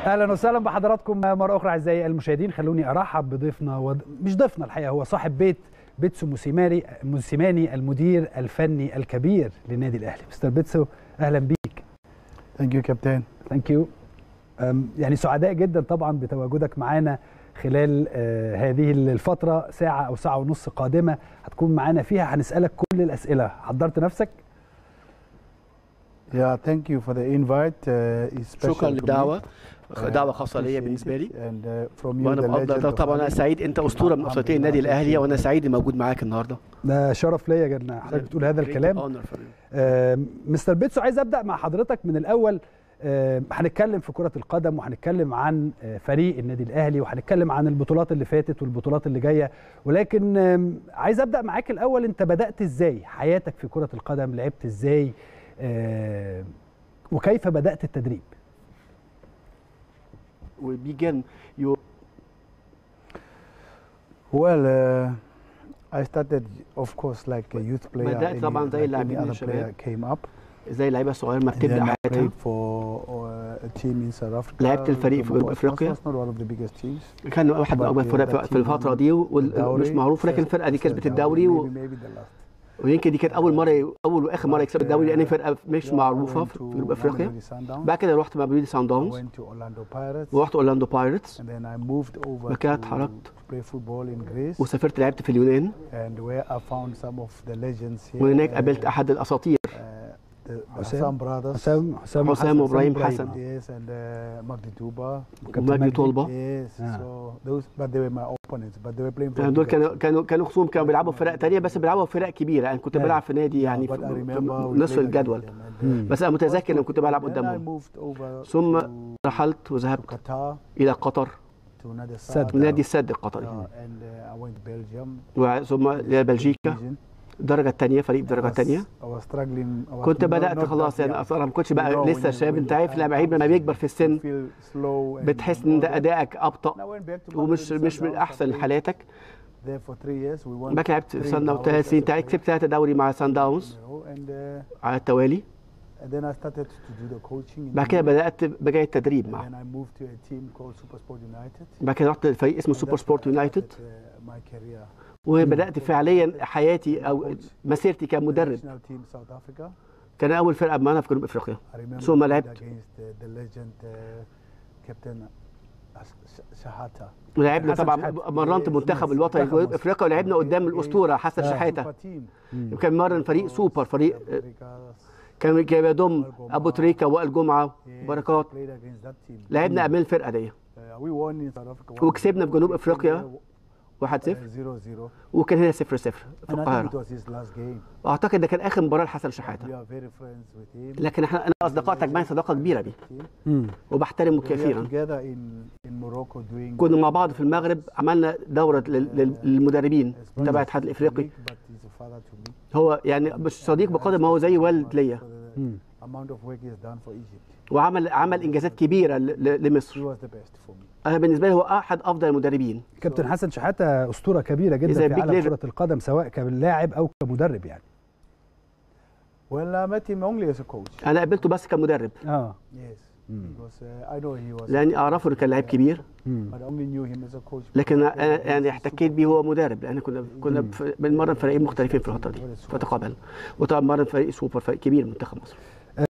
اهلا وسهلا بحضراتكم مره اخرى اعزائي المشاهدين خلوني ارحب بضيفنا ود... مش ضيفنا الحقيقه هو صاحب بيت بيتسو موسيماني موسيماني المدير الفني الكبير للنادي الاهلي مستر بيتسو اهلا بيك ثانك يو كابتن ثانك يو يعني سعداء جدا طبعا بتواجدك معانا خلال uh, هذه الفتره ساعه او ساعه ونص قادمه هتكون معانا فيها هنسالك كل الاسئله حضرت نفسك Yeah, thank you for the invite. Uh, it's special شكرا to me. للدعوه Uh, دعوه خاصه ليا appreciate بالنسبه لي it. And, uh, from you, وانا the بقدر legend ده of طبعا انا Ahmed. سعيد انت اسطوره من اساطير النادي الاهلي وانا سعيد اني موجود معاك النهارده ده شرف ليا جدا حضرتك بتقول هذا الكلام آه، مستر بيتسو عايز ابدا مع حضرتك من الاول آه، هنتكلم في كره القدم وهنتكلم عن آه، فريق النادي الاهلي وهنتكلم عن البطولات اللي فاتت والبطولات اللي جايه ولكن آم، عايز ابدا معاك الاول انت بدات ازاي حياتك في كره القدم لعبت ازاي آه، وكيف بدات التدريب we begin you Well, uh, I started, of course, like a youth player. بدأت any- طبعاً زي like اللاعبين any other الشباب. player came up. زي اللعيبه الصغيره ما And بتبدا then I حياتها played for uh, a team in South Africa. لعبت الفريق في جنوب It was- أفريقيا. was not one of the biggest teams. كان واحد من But اكبر the الفرق other في الفتره team دي ومش الدوري معروف لكن first- الفرقه دي first كسبت dowry, الدوري و... maybe- maybe the last. ويمكن دي كانت اول مره اول واخر مره يكسب الدوري لان فرقه مش Yeah, I معروفه went في to جنوب افريقيا Mamelodi Sundowns. بعد كده رحت مع بيدي سان I داونز went to Orlando Pirates. ورحت اورلاندو بايرتس And then I moved over بعد كده to اتحركت. play football in Greece. وسافرت لعبت في اليونان And where I found some of the legends here. وهناك uh, قابلت احد الاساطير uh, the, the حسام. Hassan brothers. حسام حسام حسام وإبراهيم إبراهيم. حسن. Yes, and uh, Magdi Tuba. وكابتن ومجدي مجدي. طلبه Yes, Ah. so those, but they were my opponents, but they were playing for يعني دول bigger كانوا teams. كانوا كانوا خصوم كانوا بيلعبوا في فرق تانية بس بيلعبوا في فرق كبيره انا كنت أيوة. بلعب في نادي يعني But I في remember في we نصف played الجدول against them, and, uh, مم. بس انا متذكر ان كنت بلعب Then I قدامهم moved over ثم to, رحلت to وذهبت Qatar, الى قطر to Nadir سد. Saad, نادي السد القطري uh, and uh, I went to Belgium. و- ثم الى بلجيكا division. الدرجه الثانيه فريق I الدرجه was- الثانيه I was struggling. I was كنت not- بدات not خلاص that يعني young. اصلا ما كنتش You بقى know, لسه when you- شاب when انت you عارف come اللعيب لما up, بيكبر في you السن feel slow and بتحس all ان ده that. ادائك And ابطا I went back to ومش Mamelodi مش من Sundowns. احسن I played حالاتك there for three years. We won باك لعبت في three سان داونز towers ثلاث سنين as a تعال player كسبت ثلاثه دوري مع سان in داونز a row, and uh, على التوالي and then I started to do the coaching. in بعد كده Egypt. بدات بجاي التدريب And معه then I moved to a team called Super Sport United. بعد كده رحت لفريق اسمه And سوبر that's سبورت where I يونايتد started, uh, my career. وبدات فعليا حياتي او مسيرتي كمدرب National team South Africa. كان اول فرقه معانا في جنوب افريقيا I remember ثم played لعبت. against uh, the legend uh, Captain As- Sh- Shahata. ولعبنا حسن طبعا شحاتة. مرنت المنتخب الوطني منتخب جنوب مصر. افريقيا ولعبنا قدام الاسطوره حسن آه. شحاته Super team. مم. كان مرن فريق سوبر فريق آه، Africa. كان كان بيضم ابو تريكه وائل جمعه Yes, وبركات played against that team. لعبنا امام الفرقه دي Uh, we won in South Africa. وكسبنا في جنوب أفريقيا 1-0 1-0. وكان هنا 0 0 في And I think it القاهره was his last game. واعتقد ده كان اخر مباراه لحسن We شحاته are very friends with him. لكن احنا انا اصدقاء تجمعني صداقه كبيره بيه Team. مم. وبحترمه We were كثيرا together in in Morocco doing كنا مع بعض في المغرب عملنا دوره لل- لل- للمدربين تبع الاتحاد الافريقي But he's a father to me. هو يعني مش صديق بقدر ما هو زي والد ليا For the مم. amount of work he has done for Egypt. وعمل عمل انجازات كبيره ل- ل- He لمصر was the best for me. انا بالنسبه لي هو احد افضل المدربين كابتن حسن شحاته اسطوره كبيره جدا إذا في big عالم leader. كره القدم سواء كلاعب او كمدرب يعني Well, I met him only as a coach. انا قابلته بس كمدرب اه Yes. مم. Because uh, I know he was. لاني اعرفه انه كان لعيب كبير مم. But I only knew him as a coach. لكن because I played انا against يعني his احتكيت super- بيه هو مدرب لان كنا كنا في- بنمرن فريقين مختلفين في الفتره دي فتقابلنا وطبعا مرن فريق سوبر فريق كبير منتخب مصر